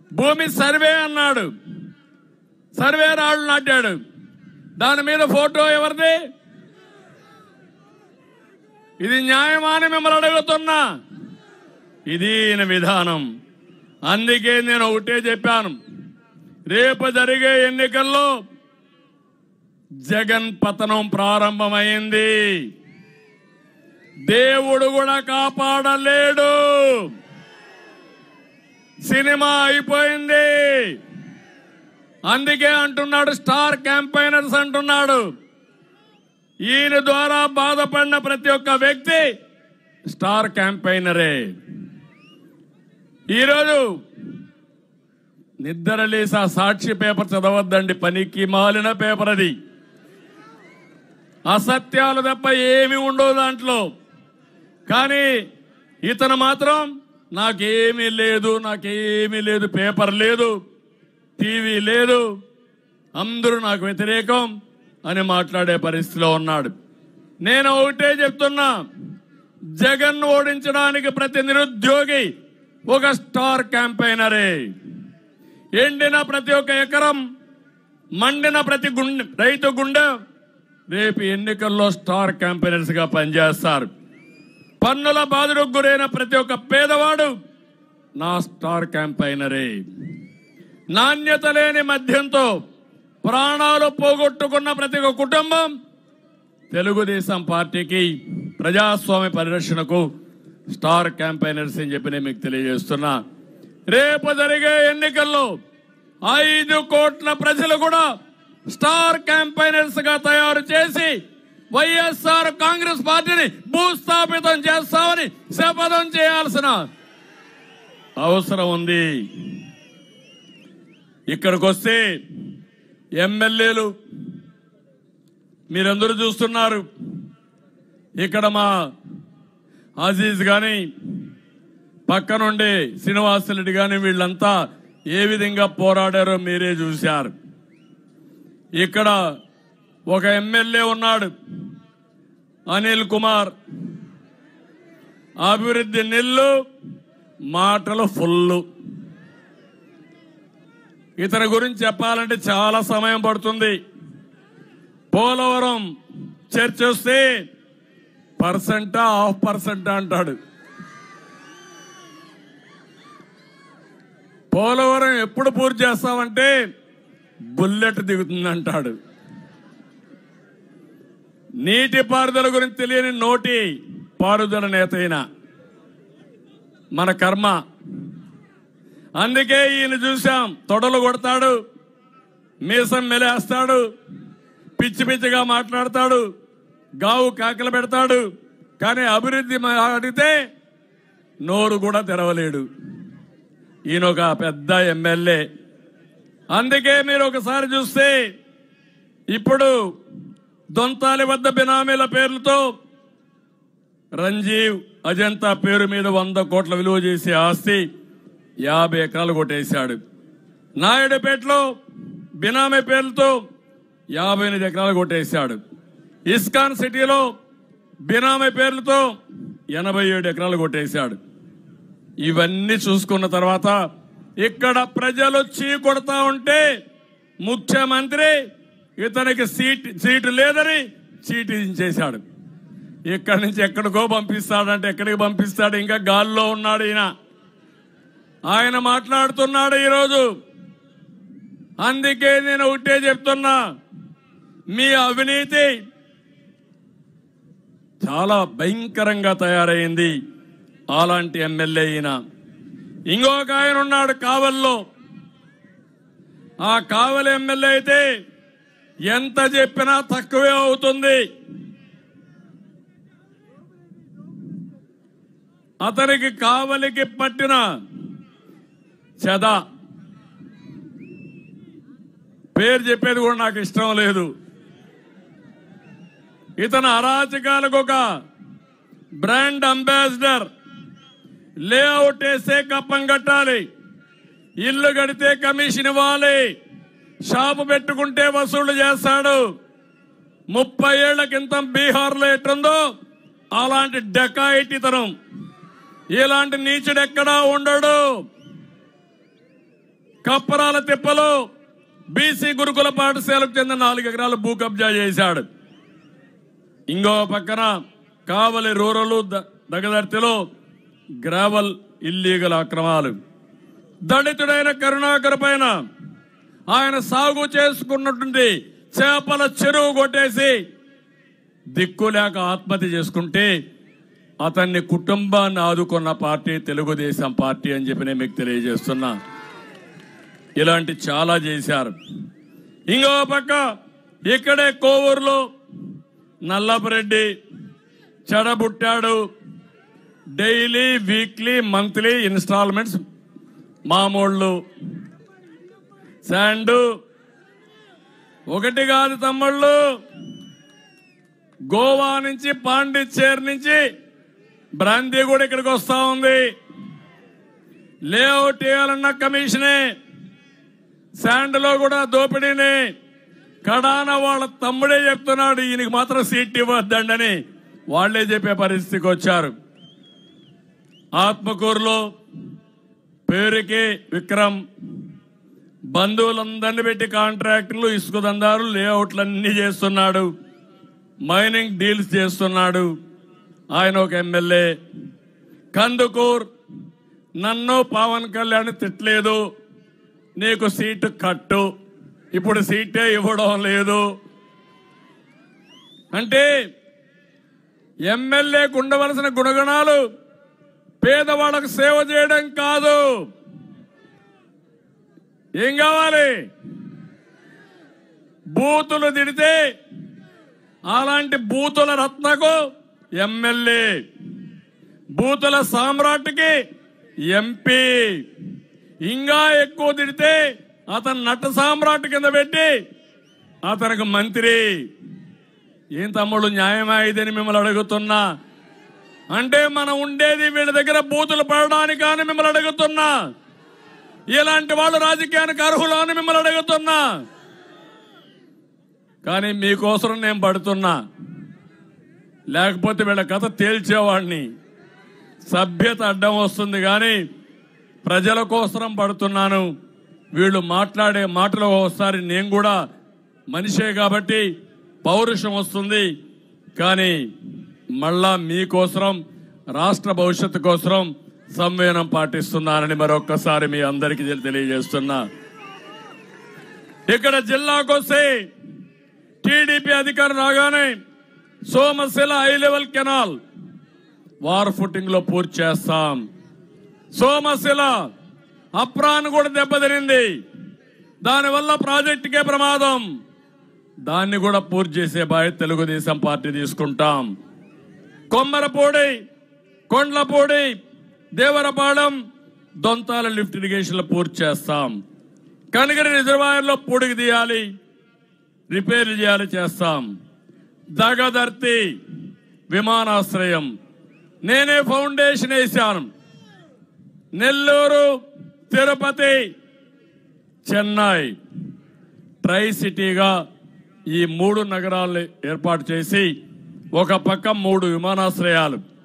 భూమి సర్వే అన్నాడు సర్వే రాళ్ళు నాటాడు దాని మీద ఫోటో ఎవరిది ఇది న్యాయమా అని మిమ్మల్ని అడుగుతున్నా ఇది ఈయన విధానం అందుకే నేను ఒకటే చెప్పాను రేపు జరిగే ఎన్నికల్లో జగన్ పతనం ప్రారంభమైంది దేవుడు కూడా కాపాడలేడు సినిమా అయిపోయింది అందుకే అంటున్నాడు స్టార్ క్యాంపైనర్స్ అంటున్నాడు ఈయన ద్వారా బాధపడిన ప్రతి ఒక్క వ్యక్తి స్టార్ క్యాంపైనరే ఈరోజు నిద్ర లేసా సాక్షి పేపర్ చదవద్దండి పనికి మాలిన పేపర్ అది అసత్యాలు తప్ప ఏమి ఉండవు దాంట్లో కానీ ఇతను మాత్రం నాకేమీ లేదు నాకేమీ లేదు పేపర్ లేదు టీవీ లేదు అందరూ నాకు వ్యతిరేకం అని మాట్లాడే పరిస్థితిలో ఉన్నాడు నేను ఒకటే చెప్తున్నా జగన్ ఓడించడానికి ప్రతి నిరుద్యోగి ఒక స్టార్ క్యాంపైనరే ఎండిన ప్రతి ఒక్క ఎకరం మండిన ప్రతి గుండె రైతు గుండె రేపు ఎన్నికల్లో స్టార్ క్యాంపెయినర్స్ గా పనిచేస్తారు పన్నుల బాధలకు గురైన ప్రతి ఒక్క పేదవాడు నా స్టార్ క్యాంపైనరే నాణ్యత లేని మద్యంతో ప్రాణాలు పోగొట్టుకున్న ప్రతి ఒక్క కుటుంబం తెలుగుదేశం పార్టీకి ప్రజాస్వామ్య పరిరక్షణకు స్టార్ క్యాంపైనర్స్ అని చెప్పి నేను మీకు తెలియజేస్తున్నా రేపు జరిగే ఎన్నికల్లో ఐదు కోట్ల ప్రజలు కూడా స్టార్ క్యాంపైనర్స్ గా తయారు చేసి వైఎస్ఆర్ కాంగ్రెస్ పార్టీని భూస్థాపితం చేస్తామని శపథం చేయాల్సిన అవసరం ఉంది ఇక్కడికి వస్తే ఎమ్మెల్యేలు మీరందరూ చూస్తున్నారు ఇక్కడ మా అజీజ్ కానీ పక్కనుండే శ్రీనివాసరెడ్డి కానీ వీళ్ళంతా ఏ విధంగా పోరాడారో మీరే చూశారు ఇక్కడ ఒక ఎమ్మెల్యే ఉన్నాడు అనిల్ కుమార్ అభివృద్ధి నిల్లు మాటలు ఫుల్లు ఇతని గురించి చెప్పాలంటే చాలా సమయం పడుతుంది పోలవరం చర్చ వస్తే పర్సెంటా హాఫ్ పర్సెంటా అంటాడు పోలవరం ఎప్పుడు పూర్తి చేస్తామంటే బుల్లెట్ దిగుతుందంటాడు నీటి పారుదల గురించి తెలియని నోటి పారుదల నేత అయిన మన కర్మ అందుకే ఈయన చూశాం తొడలు కొడతాడు మీసం మెలేస్తాడు పిచ్చి పిచ్చిగా మాట్లాడతాడు గావు కాకలు పెడతాడు కానీ అభివృద్ధి మా- అడిగితే నోరు కూడా తెరవలేడు ఈయన ఒక పెద్ద ఎమ్మెల్యే అందుకే మీరు ఒకసారి చూస్తే ఇప్పుడు దొంతాలి వద్ద బినామీల పేర్లతో రంజీవ్ అజంతా పేరు మీద వంద కోట్ల విలువ చేసే ఆస్తి యాభై ఎకరాలు కొట్టేశాడు నాయుడుపేటలో బినామీ పేర్లతో యాభై ఎనిమిది ఎకరాలు కొట్టేశాడు ఇస్కాన్ సిటీలో బినామీ పేర్లతో ఎనభై ఏడు ఎకరాలు కొట్టేశాడు ఇవన్నీ చూసుకున్న తర్వాత ఇక్కడ ప్రజలు చీ కొడతా ఉంటే ముఖ్యమంత్రి ఇతనికి సీట్ సీటు లేదని సీటు ఇచ్చేశాడు ఇక్కడి నుంచి ఎక్కడికో పంపిస్తాడంటే ఎక్కడికి పంపిస్తాడు ఇంకా గాల్లో ఉన్నాడు ఈయన ఆయన మాట్లాడుతున్నాడు ఈరోజు అందుకే నేను ఒకటే చెప్తున్నా మీ అవినీతి చాలా భయంకరంగా తయారైంది అలాంటి ఎమ్మెల్యే ఈయన ఇంకొక ఆయన ఉన్నాడు కావల్లో ఆ కావలి ఎమ్మెల్యే అయితే ఎంత చెప్పినా తక్కువే అవుతుంది అతనికి కావలికి పట్టిన చెద పేరు చెప్పేది కూడా నాకు ఇష్టం లేదు ఇతను అరాచకాలకు ఒక బ్రాండ్ అంబాసిడర్ లేఅవుట్ వేస్తే కప్పం కట్టాలి ఇల్లు కడితే కమిషన్ ఇవ్వాలి షాపు పెట్టుకుంటే వసూలు చేస్తాడు ముప్పై ఏళ్ల క్రితం బీహార్లో ఎట్టుందో అలాంటి డెకాయిటితనం ఇలాంటి నీచుడు ఎక్కడా ఉండడు కప్పరాల తిప్పలో బీసీ గురుకుల పాఠశాలకు చెందిన నాలుగు ఎకరాలు భూ కబ్జా చేశాడు ఇంకో పక్కన కావలి రూరల్ ద- దగదర్తిలో గ్రావల్ ఇల్లీగల్ అక్రమాలు దళితుడైన కరుణాకర్ పైన ఆయన సాగు చేసుకున్నటువంటి చేపల చెరువు కొట్టేసి దిక్కులేక ఆత్మహత్య చేసుకుంటే అతన్ని కుటుంబాన్ని ఆదుకున్న పార్టీ తెలుగుదేశం పార్టీ అని చెప్పి నేను మీకు తెలియజేస్తున్నా ఇలాంటి చాలా చేశారు ఇంకో పక్క ఇక్కడే కోవూరులో నల్లపరెడ్డి చెడబుట్టాడు డైలీ వీక్లీ మంత్లీ ఇన్స్టాల్మెంట్స్ మామూళ్ళు శాండు ఒకటి కాదు తమ్ముళ్ళు గోవా నుంచి పాండిచ్చేరి నుంచి బ్రాంతి కూడా ఇక్కడికి వస్తా ఉంది లేఅవుట్ వేయాలన్న కమిషనే శాండ్లో కూడా దోపిడీని కడాన వాళ్ళ తమ్ముడే చెప్తున్నాడు ఈయనకి మాత్రం సీట్ ఇవ్వద్దండని వాళ్లే చెప్పే పరిస్థితికి వచ్చారు ఆత్మకూరులో పేరుకి విక్రమ్ బంధువులందరినీ పెట్టి కాంట్రాక్టులు ఇసుక దందారు లేఅవుట్లు అన్ని చేస్తున్నాడు మైనింగ్ డీల్స్ చేస్తున్నాడు ఆయన ఒక ఎమ్మెల్యే కందుకూర్ నన్ను పవన్ కళ్యాణ్ తిట్టలేదు నీకు సీటు కట్టు ఇప్పుడు సీటే ఇవ్వడం లేదు అంటే ఎమ్మెల్యేకు ఉండవలసిన గుణగణాలు పేదవాళ్ళకు సేవ చేయడం కాదు ఏం కావాలి బూతులు తిడితే అలాంటి బూతుల రత్నకు ఎమ్మెల్యే బూతుల సామ్రాట్కి ఎంపీ ఇంకా ఎక్కువ తిడితే అతను నట సామ్రాట్ కింద పెట్టి అతనికి మంత్రి ఏం తమ్ముడు న్యాయమా ఇదని మిమ్మల్ని అడుగుతున్నా అంటే మనం ఉండేది వీళ్ళ దగ్గర బూతులు పడడానికి అని మిమ్మల్ని అడుగుతున్నా ఇలాంటి వాళ్ళు రాజకీయానికి అర్హులు అని మిమ్మల్ని అడుగుతున్నా కానీ మీకోసం నేను పడుతున్నా లేకపోతే వీళ్ళ కథ తేల్చేవాడిని సభ్యత అడ్డం వస్తుంది కానీ ప్రజల కోసరం పడుతున్నాను వీళ్ళు మాట్లాడే మాటలు ఒకసారి నేను కూడా మనిషే కాబట్టి పౌరుషం వస్తుంది కానీ మళ్ళా మీకోసరం రాష్ట్ర భవిష్యత్తు కోసరం సంవేదనం పాటిస్తున్నానని మరొక్కసారి మీ అందరికీ తెలి- తెలియజేస్తున్నా ఇక్కడ జిల్లాకు వస్తే టీడీపీ అధికారం రాగానే Somasila high level canal war footing లో పూర్తి చేస్తాం సోమశిల అప్రాన్ కూడా దెబ్బతినింది దానివల్ల ప్రాజెక్టుకే ప్రమాదం దాన్ని కూడా పూర్తి చేసే బాధ్యత తెలుగుదేశం పార్టీ తీసుకుంటాం కొమ్మరపూడి కొండ్లపూడి దేవరపాలెం దొంతాల లిఫ్ట్ ఇరిగేషన్ పూర్తి చేస్తాం కనగిరి రిజర్వాయర్ లో పూడికి తీయాలి రిపేర్లు చేయాలి చేస్తాం దగదర్తి విమానాశ్రయం నేనే ఫౌండేషన్ వేశాను నెల్లూరు తిరుపతి చెన్నై ట్రై సిటీగా ఈ మూడు నగరాలు ఏర్పాటు చేసి ఒక పక్క మూడు విమానాశ్రయాలు